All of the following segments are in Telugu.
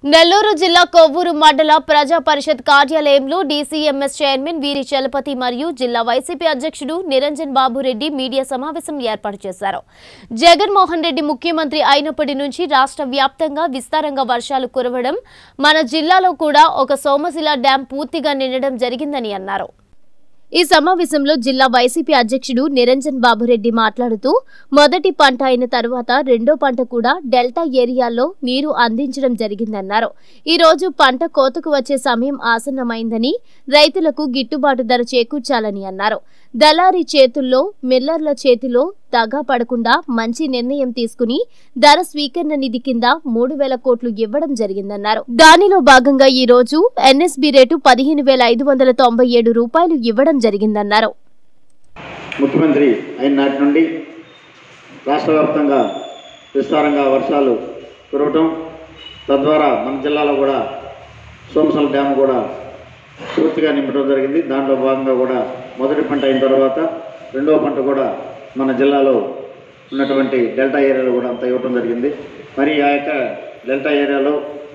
నెల్లూరు జిల్లా కొవ్వూరు మండల ప్రజా పరిషత్ కార్యాలయంలో డీసీఎంఎస్ చైర్మన్ వీరి చలపతి మరియు జిల్లా వైసీపీ అధ్యక్షుడు నిరంజన్ బాబురెడ్డి మీడియా సమావేశం ఏర్పాటు చేశారు జగన్మోహన్ రెడ్డి ముఖ్యమంత్రి అయినప్పటి నుంచి రాష్ట్ర వ్యాప్తంగా విస్తారంగా వర్షాలు కురవడం మన జిల్లాలో కూడా ఒక సోమశిల డ్యాం పూర్తిగా నిండడం జరిగిందని అన్నారు ఈ సమావేశంలో జిల్లా వైసీపీ అధ్యక్షుడు నిరంజన్ బాబురెడ్డి మాట్లాడుతూ మొదటి పంట అయిన తర్వాత రెండో పంట కూడా డెల్టా ఏరియాల్లో నీరు అందించడం జరిగిందన్నారు ఈ రోజు పంట కోతకు వచ్చే సమయం ఆసన్నమైందని రైతులకు గిట్టుబాటు ధర చేకూర్చాలని అన్నారు దళారీ చేతుల్లో మిల్లర్ల చేతిలో దగా పడకుండా మంచి నిర్ణయం తీసుకుని ధర స్వీకరణ నిధి కింద మూడు వేల కోట్లు ఇవ్వడం జరిగిందన్నారు దానిలో భాగంగా ఈ రోజు ఎన్ఎస్బి రేటు పదిహేను వేల ఐదు వందల తొంభై ఏడు రూపాయలు ఇవ్వడం జరిగిందన్నారు ముఖ్యమంత్రి అయిన నాటి నుండి రాష్ట్ర వ్యాప్తంగా విస్తారంగా వర్షాలు కురవటం తద్వారా మన జిల్లాలో కూడా సోమసల డ్యామ్ కూడా పూర్తిగా నింపడం జరిగింది దాంట్లో భాగంగా కూడా మొదటి పంట అయిన తర్వాత రెండవ పంట కూడా మన జిల్లాలో ఉన్నటువంటి డెల్టా ఏరియాలో కూడా అంత ఇవ్వటం జరిగింది మరి ఆ యొక్క డెల్టా ఏరియాలో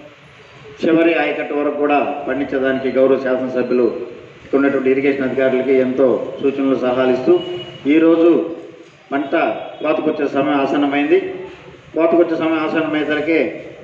చివరి ఆయకట్టు వరకు కూడా పండించడానికి గౌరవ శాసనసభ్యులు ఇక్కడ ఉన్నటువంటి ఇరిగేషన్ అధికారులకి ఎంతో సూచనలు సలహాలు ఇస్తూ ఈరోజు పంట కోతకొచ్చే సమయం ఆసన్నమైంది కోతకొచ్చే సమయం ఆసన్నమయ్యేసరికి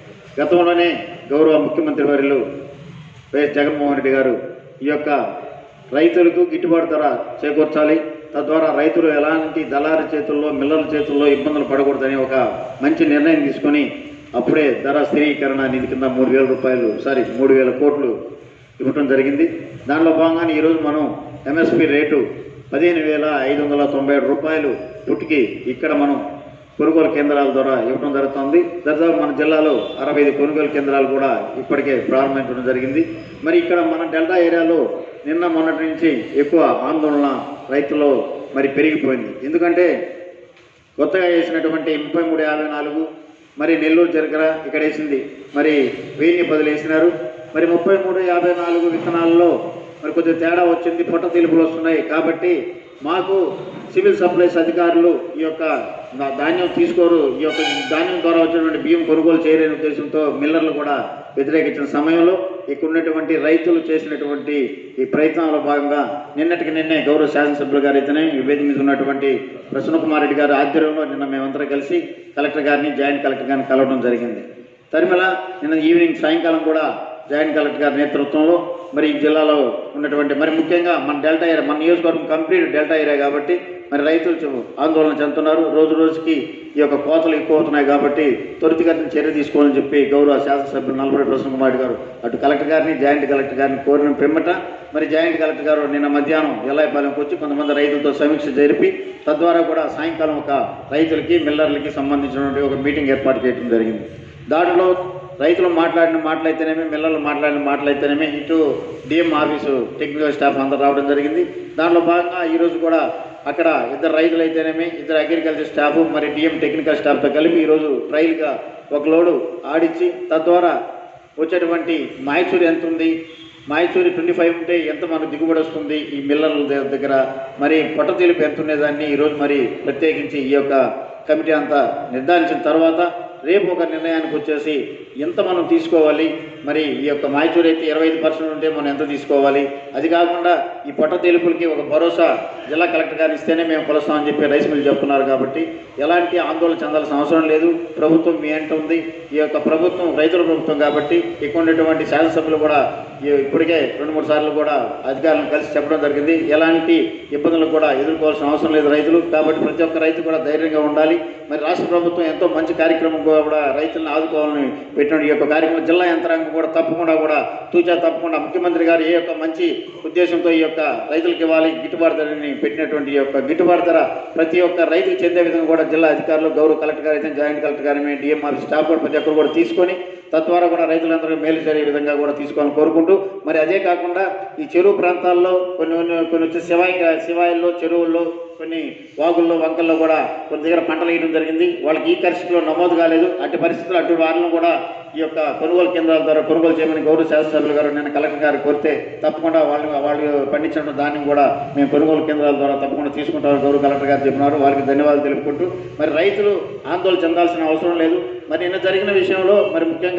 గతంలోనే గౌరవ ముఖ్యమంత్రి వర్యులు వైఎస్ జగన్మోహన్ రెడ్డి గారు ఈ యొక్క రైతులకు గిట్టుబాటు ధర చేకూర్చాలి తద్వారా రైతులు ఎలాంటి దళారి చేతుల్లో మిల్లర్ల చేతుల్లో ఇబ్బందులు పడకూడదని ఒక మంచి నిర్ణయం తీసుకొని అప్పుడే ధర స్థిరీకరణ నిధి కింద మూడు వేల రూపాయలు సారీ మూడు వేల కోట్లు ఇవ్వటం జరిగింది దానిలో భాగంగానే ఈరోజు మనం ఎంఎస్పి రేటు పదిహేను వేల ఐదు వందల తొంభై ఏడు రూపాయలు పుట్టికి ఇక్కడ మనం కొనుగోలు కేంద్రాల ద్వారా ఇవ్వడం జరుగుతుంది దాదాపు మన జిల్లాలో అరవై ఐదు కొనుగోలు కేంద్రాలు కూడా ఇప్పటికే ప్రారంభించడం జరిగింది మరి ఇక్కడ మన డెల్టా ఏరియాలో నిన్న మొన్నటి నుంచి ఎక్కువ ఆందోళన రైతుల్లో మరి పెరిగిపోయింది ఎందుకంటే కొత్తగా వేసినటువంటి ముప్పై మూడు యాభై నాలుగు మరి నెల్లూరు జరగర ఇక్కడ వేసింది మరి వెయ్యి పదులు వేసినారు మరి ముప్పై మూడు యాభై నాలుగు విత్తనాల్లో మరి కొద్దిగా తేడా వచ్చింది పొట్ట తెలుపులు వస్తున్నాయి కాబట్టి మాకు సివిల్ సప్లైస్ అధికారులు ఈ యొక్క దా- ధాన్యం తీసుకోరు ఈ యొక్క ధాన్యం ద్వారా వచ్చినటువంటి బియ్యం కొనుగోలు చేయలేని ఉద్దేశంతో మిల్లర్లు కూడా వ్యతిరేకించిన సమయంలో ఇక్కడ ఉన్నటువంటి రైతులు చేసినటువంటి ఈ ప్రయత్నంలో భాగంగా నిన్నటికి నిన్నే గౌరవ శాసనసభ్యులు గారు అయితేనే ఈ వేదిక మీద ఉన్నటువంటి ప్రసన్న కుమార్ రెడ్డి గారి ఆధ్వర్యంలో నిన్న మేమందరం కలిసి కలెక్టర్ గారిని జాయింట్ కలెక్టర్ గారిని కలవడం జరిగింది తరిమల నిన్న ఈవినింగ్ సాయంకాలం కూడా జాయింట్ కలెక్టర్ గారి నేతృత్వంలో మరి ఈ జిల్లాలో ఉన్నటువంటి మరి ముఖ్యంగా మన డెల్టా ఏరియా మన నియోజకవర్గం కంప్లీట్ డెల్టా ఏరియా కాబట్టి మరి రైతులు చూ- ఆందోళన చెందుతున్నారు రోజు రోజుకి ఈ యొక్క కోతలు ఎక్కువ అవుతున్నాయి కాబట్టి త్వరితగతిన చర్య తీసుకోవాలని చెప్పి గౌరవ శాసనసభ్యులు నల్లపరెడ్డి ప్రసన్న కుమార్ రెడ్డి గారు అటు కలెక్టర్ గారిని జాయింట్ కలెక్టర్ గారిని కోరిన పిమ్మట మరి జాయింట్ కలెక్టర్ గారు నిన్న మధ్యాహ్నం ఎల్లాయిపాలెంకి వచ్చి కొంతమంది రైతులతో సమీక్ష జరిపి తద్వారా కూడా సాయంకాలం ఒక రైతులకి మిల్లర్లకి సంబంధించినటువంటి ఒక మీటింగ్ ఏర్పాటు చేయడం జరిగింది దాంట్లో రైతులు మాట్లాడిన మాటలైతేనేమి మిల్లర్లు మాట్లాడిన మాటలైతేనేమి ఇటు డిఎం ఆఫీసు టెక్నికల్ స్టాఫ్ అంతా రావడం జరిగింది దానిలో భాగంగా ఈరోజు కూడా అక్కడ ఇద్దరు రైతులు అయితేనేమి ఇద్దరు అగ్రికల్చర్ స్టాఫ్ మరి డిఎం టెక్నికల్ స్టాఫ్తో కలిపి ఈరోజు ట్రయల్గా ఒక లోడు ఆడిచ్చి తద్వారా వచ్చేటువంటి మాయచూరి ఎంత ఉంది మాయచూరి ట్వంటీ ఫైవ్ ఉంటే ఎంత మనకు దిగుబడి వస్తుంది ఈ మిల్లర్ల ద- దగ్గర మరి పొట్ట తెలుపు ఎంత ఉండేదాన్ని ఈరోజు మరి ప్రత్యేకించి ఈ యొక్క కమిటీ అంతా నిర్ధారించిన తర్వాత రేపు ఒక నిర్ణయానికి వచ్చేసి ఎంత మనం తీసుకోవాలి మరి ఈ యొక్క మాయచూరి అయితే ఇరవై ఐదు పర్సెంట్ ఉంటే మనం ఎంత తీసుకోవాలి అది కాకుండా ఈ పొట్ట తెలుపులకి ఒక భరోసా జిల్లా కలెక్టర్ గారు ఇస్తేనే మేము కొలుస్తామని చెప్పి రైస్ మిల్ చెప్తున్నారు కాబట్టి ఎలాంటి ఆందోళన చెందాల్సిన అవసరం లేదు ప్రభుత్వం మీ అంట ఉంది ఈ యొక్క ప్రభుత్వం రైతుల ప్రభుత్వం కాబట్టి ఇక్కడ ఉన్నటువంటి శాసనసభ్యులు కూడా ఈ- ఇప్పటికే రెండు మూడు సార్లు కూడా అధికారులను కలిసి చెప్పడం జరిగింది ఎలాంటి ఇబ్బందులు కూడా ఎదుర్కోవాల్సిన అవసరం లేదు రైతులు కాబట్టి ప్రతి ఒక్క రైతు కూడా ధైర్యంగా ఉండాలి మరి రాష్ట్ర ప్రభుత్వం ఎంతో మంచి కార్యక్రమం కూడా రైతులను ఆదుకోవాలని పెట్టిన ఈ యొక్క కార్యక్రమం జిల్లా యంత్రాంగం కూడా తప్పకుండా కూడా తూచా తప్పకుండా ముఖ్యమంత్రి గారు ఏ యొక్క మంచి ఉద్దేశంతో ఈ యొక్క రైతులకు ఇవ్వాలి గిట్టుబాటు ధరని పెట్టినటువంటి ఈ యొక్క గిట్టుబాటు ధర ప్రతి ఒక్క రైతుకు చెందే విధంగా కూడా జిల్లా అధికారులు గౌరవ కలెక్టర్ గారు అయితే జాయింట్ కలెక్టర్ గారు డిఎం ఆఫీస్ స్టాఫ్ కూడా ప్రతి ఒక్కరు కూడా తీసుకొని తద్వారా కూడా రైతులందరూ మేలు జరిగే విధంగా కూడా తీసుకోవాలని కోరుకుంటూ మరి అదే కాకుండా ఈ చెరువు ప్రాంతాల్లో కొన్ని కొన్ని కొన్ని వచ్చి శివాయి శివాయిల్లో చెరువుల్లో కొన్ని వాగుల్లో వంకల్లో కూడా కొన్ని దగ్గర పంటలు వేయడం జరిగింది వాళ్ళకి ఈ పరిస్థితిలో నమోదు కాలేదు అట్టి పరిస్థితుల్లో అటు వారిని కూడా ఈ యొక్క కొనుగోలు కేంద్రాల ద్వారా కొనుగోలు చేయమని గౌరవ శాసనసభ్యులు గారు నేను కలెక్టర్ గారు కోరితే తప్పకుండా వాళ్ళు వాళ్ళు పండించిన ధాన్యం కూడా మేము కొనుగోలు కేంద్రాల ద్వారా తప్పకుండా తీసుకుంటామని గౌరవ కలెక్టర్ గారు చెప్పినారు వారికి ధన్యవాదాలు తెలుపుకుంటూ మరి రైతులు ఆందోళన చెందాల్సిన అవసరం లేదు మరి నిన్న జరిగిన విషయంలో మరి ముఖ్యంగా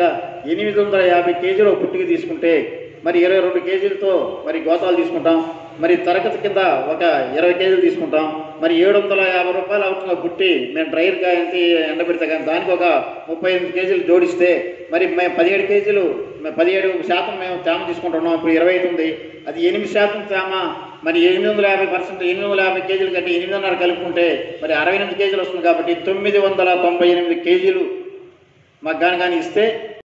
ఎనిమిది వందల యాభై కేజీలు ఒక పుట్టికి తీసుకుంటే మరి ఇరవై రెండు కేజీలతో మరి గోతాలు తీసుకుంటాం మరి తరగతి కింద ఒక ఇరవై కేజీలు తీసుకుంటాం మరి ఏడు వందల యాభై రూపాయలు అవుతున్న బుట్టి మేము డ్రైర్ కాయంతి ఎండబెడితే కానీ దానికి ఒక ముప్పై ఎనిమిది కేజీలు జోడిస్తే మరి మేము పదిహేడు కేజీలు మేము పదిహేడు శాతం మేము తేమ తీసుకుంటున్నాం ఇప్పుడు ఇరవై అవుతుంది అది ఎనిమిది శాతం తేమ మరి ఎనిమిది వందల యాభై పర్సెంట్ ఎనిమిది వందల యాభై కేజీలు కంటే ఎనిమిదిన్నర కలుపుకుంటే మరి అరవై ఎనిమిది కేజీలు వస్తుంది కాబట్టి తొమ్మిది వందల తొంభై ఎనిమిది కేజీలు మాకు కానీ కానీ ఇస్తే